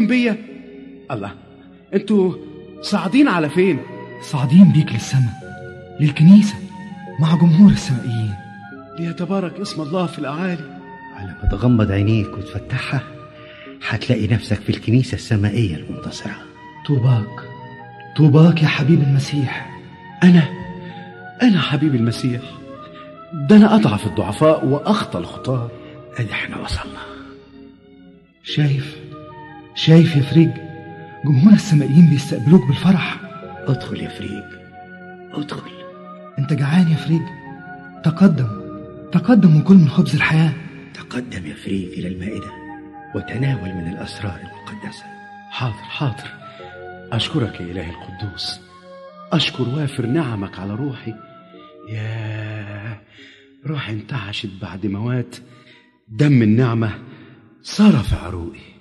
بيا الله انتوا صاعدين على فين صاعدين بيك للسماء للكنيسة مع جمهور السمائيين ليتبارك اسم الله في الأعالي على ما تغمض عينيك وتفتحها هتلاقي نفسك في الكنيسة السمائية المنتصرة طوباك طوباك يا حبيب المسيح أنا أنا حبيب المسيح ده أنا أضعف الضعفاء وأخطى الخطاة أدي احنا وصلنا شايف شايف يا فريج جمهور السمائيين بيستقبلوك بالفرح ادخل يا فريج ادخل انت جعان يا فريج تقدم تقدم وكل من خبز الحياة تقدم يا فريج إلى المائدة وتناول من الأسرار المقدسة حاضر حاضر أشكرك يا إلهي القدوس أشكر وافر نعمك على روحي يا روحي انتعشت بعد موات دم النعمة صار في عروقي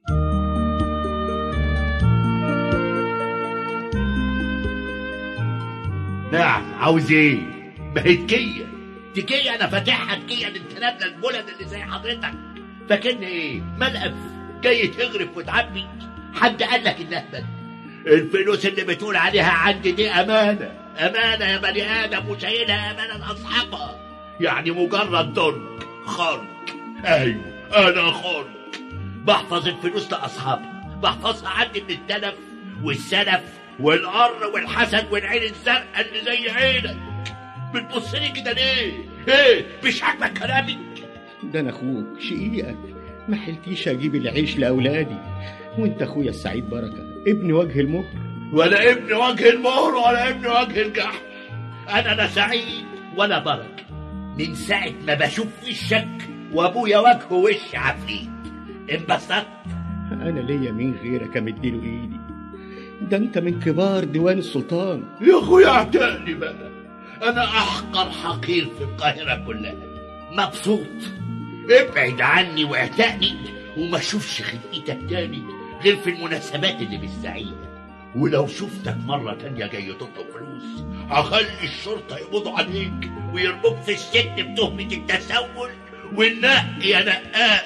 نعم عاوز ايه؟ ما هي تكية تكية انا فاتحها تكية للتنابلة البلد اللي زي حضرتك فاكرني ايه؟ ملقف جاي تغرف وتعبي حد قال لك انها بد الفلوس اللي بتقول عليها عندي دي امانة امانة يا بني ادم وشايلها امانة لاصحابها يعني مجرد درج خرج ايوه انا خرج بحفظ الفلوس لاصحابها بحفظها عندي من التلف والسلف والقر والحسد والعين الزرقاء اللي زي عينك بتبص لي كده ليه؟ ايه مش عاجبك كلامي؟ ده انا اخوك شقيقك ما حلتيش اجيب العيش لاولادي وانت اخويا السعيد بركه ابن وجه المهر ولا ابن وجه المهر ولا ابن وجه الجحش انا لا سعيد ولا بركه من ساعه ما بشوف وشك وابويا وجهه وش عفريت انبسطت انا ليا مين غيرك امديله ايدي ده انت من كبار ديوان السلطان يا اخويا اعتقني بقى انا احقر حقير في القاهره كلها مبسوط ابعد عني واعتقني وما اشوفش خلقتك تاني غير في المناسبات اللي مش سعيده ولو شفتك مرة تانية جاي تطلب فلوس هخلي الشرطة يقبضوا عليك ويرموك في السجن بتهمة التسول والنق يا نقاق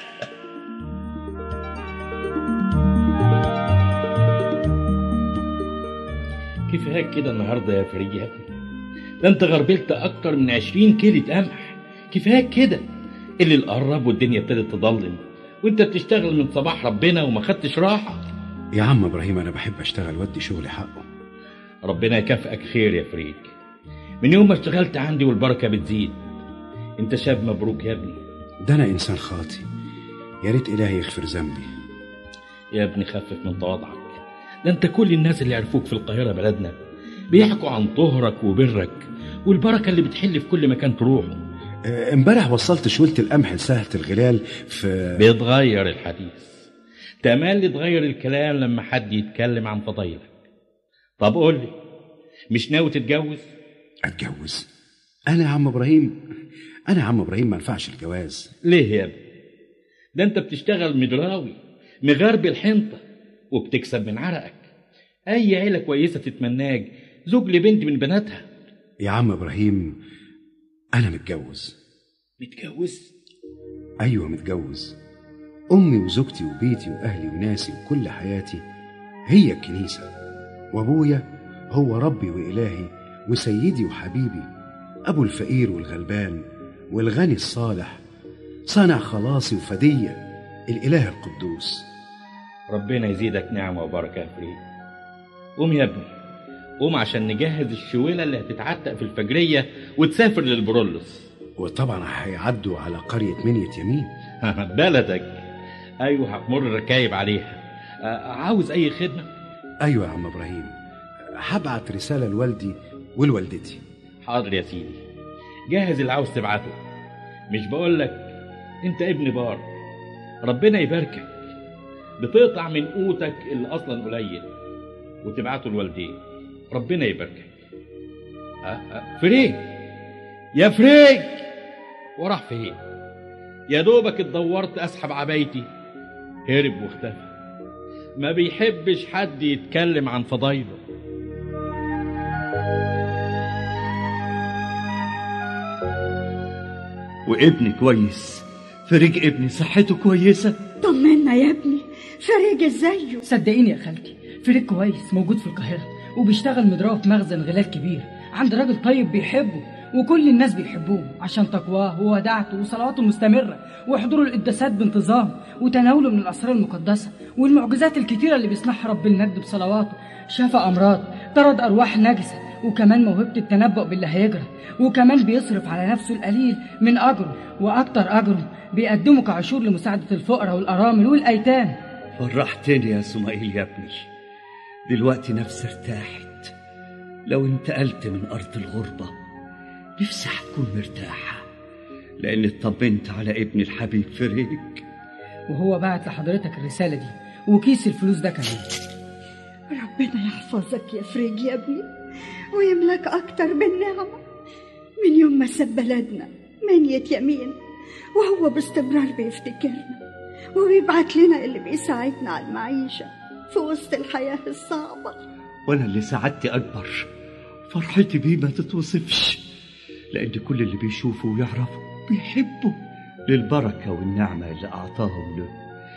كفاية كده النهاردة يا فريد يا ابني ده انت غربلت اكتر من عشرين كيلة قمح كفاية كده اللي القرب والدنيا ابتدت تضلم وانت بتشتغل من صباح ربنا وما خدتش راحة يا عم إبراهيم أنا بحب أشتغل وأدي شغلي حقه ربنا يكافئك خير يا فريد من يوم ما اشتغلت عندي والبركة بتزيد انت شاب مبروك يا ابني ده أنا إنسان خاطي يا ريت إلهي يغفر ذنبي يا ابني خفف من تواضعك ده انت كل الناس اللي عرفوك في القاهرة بلدنا بيحكوا عن طهرك وبرك والبركة اللي بتحل في كل مكان تروحه آه، امبارح وصلت شولة القمح لسهلة الغلال في بيتغير الحديث تملي تغير الكلام لما حد يتكلم عن فضايلك طب قول لي مش ناوي تتجوز أتجوز أنا يا عم إبراهيم أنا يا عم إبراهيم ما ينفعش الجواز ليه يا ابني ده انت بتشتغل مدراوي مغرب الحنطة وبتكسب من عرقك اي عيلة كويسة تتمناك زوج لبنت من بناتها يا عم إبراهيم أنا متجوز متجوز أيوة متجوز أمي وزوجتي وبيتي وأهلي وناسي وكل حياتي هي الكنيسة وأبويا هو ربي وإلهي وسيدي وحبيبي أبو الفقير والغلبان والغني الصالح صانع خلاصي وفدية الإله القدوس ربنا يزيدك نعمة وبركة يا فريد قوم يا ابني قوم عشان نجهز الشويلة اللي هتتعتق في الفجرية وتسافر للبرولوس وطبعا هيعدوا على قرية منية يمين بلدك ايوه هتمر ركايب عليها آه، عاوز اي خدمة أيوة يا عم إبراهيم هبعت رسالة لوالدي ولوالدتي حاضر يا سيدي جهز اللي عاوز تبعته مش بقول لك انت ابن بار ربنا يباركك بتقطع من قوتك اللي اصلا قليل وتبعته لوالديه ربنا يباركك أه أه فريج يا فريج وراح فين يا دوبك اتدورت اسحب عبايتي هرب واختفى ما بيحبش حد يتكلم عن فضايله وابني كويس فريج ابني صحته كويسه طمنا يا ابني فريج ازايه صدقيني يا خالتي فريق كويس موجود في القاهرة وبيشتغل مضراب في مخزن غلال كبير عند راجل طيب بيحبه وكل الناس بيحبوه عشان تقواه ووداعته وصلواته المستمرة وحضوره القداسات بانتظام وتناوله من الأسرار المقدسة والمعجزات الكتيرة اللي بيصنعها رب المجد بصلواته شفى أمراض طرد أرواح نجسة وكمان موهبة التنبؤ باللي هيجرى وكمان بيصرف على نفسه القليل من أجره وأكتر أجره بيقدمه كعشور لمساعدة الفقراء والأرامل والأيتام فرحتني يا سمائيل يا ابني دلوقتي نفسي ارتاحت لو انتقلت من أرض الغربة نفسي هتكون مرتاحة لأني اطمنت على ابني الحبيب فريك وهو بعت لحضرتك الرسالة دي وكيس الفلوس ده كمان ربنا يحفظك يا فريج يا ابني ويملك أكتر من نعمة من يوم ما ساب بلدنا منية يمين وهو باستمرار بيفتكرنا وبيبعت لنا اللي بيساعدنا على المعيشة في وسط الحياة الصعبة وأنا اللي سعادتي أكبر فرحتي بيه ما تتوصفش لأن كل اللي بيشوفه ويعرفه بيحبه للبركة والنعمة اللي أعطاهم له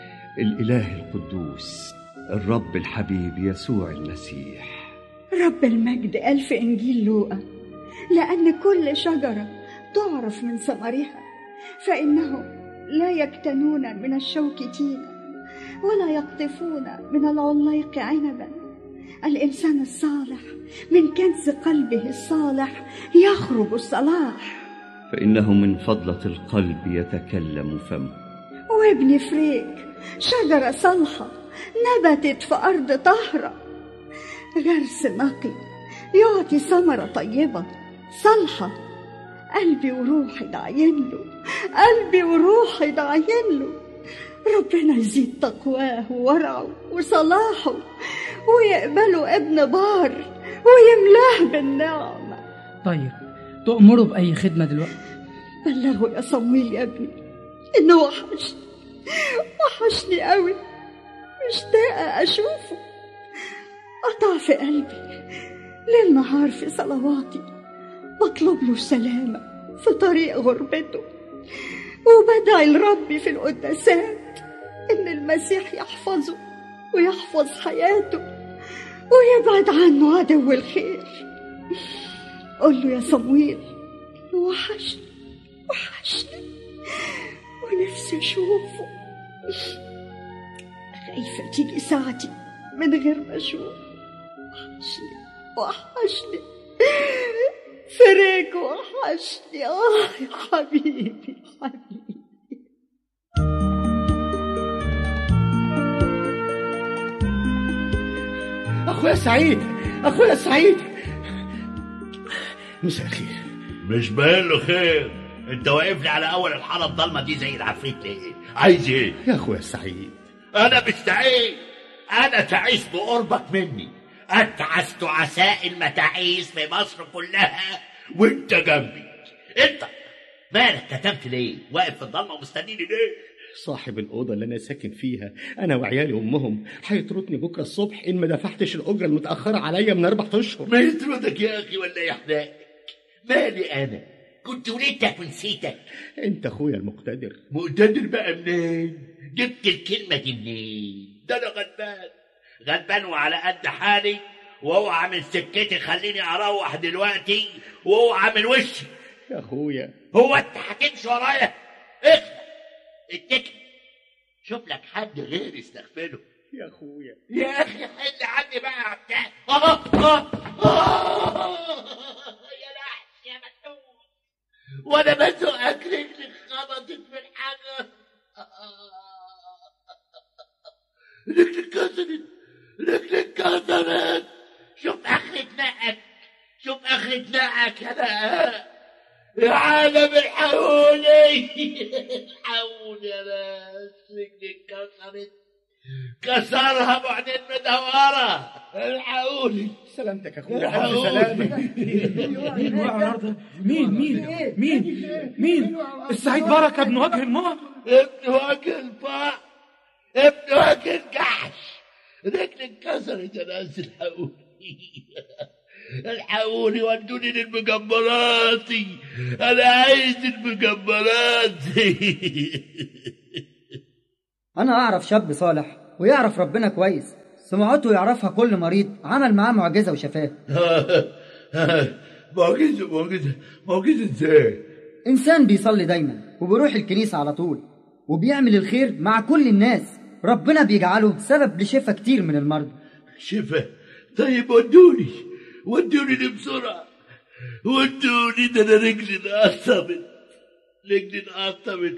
الإله القدوس الرب الحبيب يسوع المسيح رب المجد قال في إنجيل لوقا لأن كل شجرة تعرف من ثمرها فإنهم لا يكتنون من الشوك تينا ولا يقطفون من العلايق عنبا الإنسان الصالح من كنز قلبه الصالح يخرج الصلاح فإنه من فضلة القلب يتكلم فمه وابن فريك شجرة صالحة نبتت في أرض طهرة غرس نقي يعطي ثمرة طيبة صالحة قلبي وروحي داعين له قلبي وروحي داعين له ربنا يزيد تقواه وورعه وصلاحه ويقبله ابن بار ويملاه بالنعمة طيب تأمره بأي خدمة دلوقتي بلغه يا صمويل يا ابني انه وحشني وحشني قوي مشتاقة أشوفه قطع في قلبي ليل نهار في صلواتي بطلب له السلامة في طريق غربته وبدعي لربي في القداسات إن المسيح يحفظه ويحفظ حياته ويبعد عنه عدو الخير قول له يا صمويل وحشني وحشني ونفسي أشوفه خايفة تيجي ساعتي من غير ما أشوف وحشني وحشني فريق وحشني آه يا حبيبي حبيبي أخويا سعيد أخويا سعيد مساء الخير مش باين له خير انت واقف لي على اول الحاره الضلمه دي زي العفريت ليه عايز ايه يا أخويا سعيد انا مش سعيد انا تعيس بقربك مني اتعس تعساء المتاعيس في مصر كلها وانت جنبي انت مالك كتمت ليه واقف في الضلمه ومستنيني ليه صاحب الأوضة اللي أنا ساكن فيها أنا وعيالي وأمهم هيطردني بكرة الصبح إن ما دفعتش الأجرة المتأخرة عليا من أربع أشهر ما يطردك يا اخي ولا يحرقك مالي انا كنت ولدتك ونسيتك أنت أخويا المقتدر مقتدر بقى منين جبت الكلمه دي منين ده انا غلبان غلبان وعلى قد حالي واوعى من سكتي خليني اروح دلوقتي واوعى من وشي يا أخويا هو انت هتمشي ورايا اخلع اتكل شوف لك حد غيري استغفله يا أخويا يا اخي حل عني بقى يا بتاع آه آه آه يا لحس يا مسؤول وانا بزقك رجلي خبطت في الحجر رجلي اتكسرت رجلي اتكسرت شوف اخرة نقك شوف اخرة نقك يا نقاء يا عالم الحقوني الحقوني يا ناس رجلي اتكسرت كسرها بعدين مدورة الحقوني سلامتك يا أخويا ألف سلامة مين وقع النهارده؟ مين مين مين مين؟ السعيد بركه ابن وجه النار ابن وجه الفقر ابن وجه الجحش رجلي اتكسرت يا ناس الحقوني الحقوني ودوني للمجمرات انا عايز المجمرات أنا أعرف شاب صالح ويعرف ربنا كويس سمعته يعرفها كل مريض عمل معاه معجزة وشفاه معجزة معجزة معجزة ازاي؟ إنسان بيصلي دايما وبيروح الكنيسة على طول وبيعمل الخير مع كل الناس ربنا بيجعله سبب لشفا كتير من المرضى شفا طيب ودوني ودوني دي بسرعة ودوني ده انا رجلي انقطمت رجلي انقطمت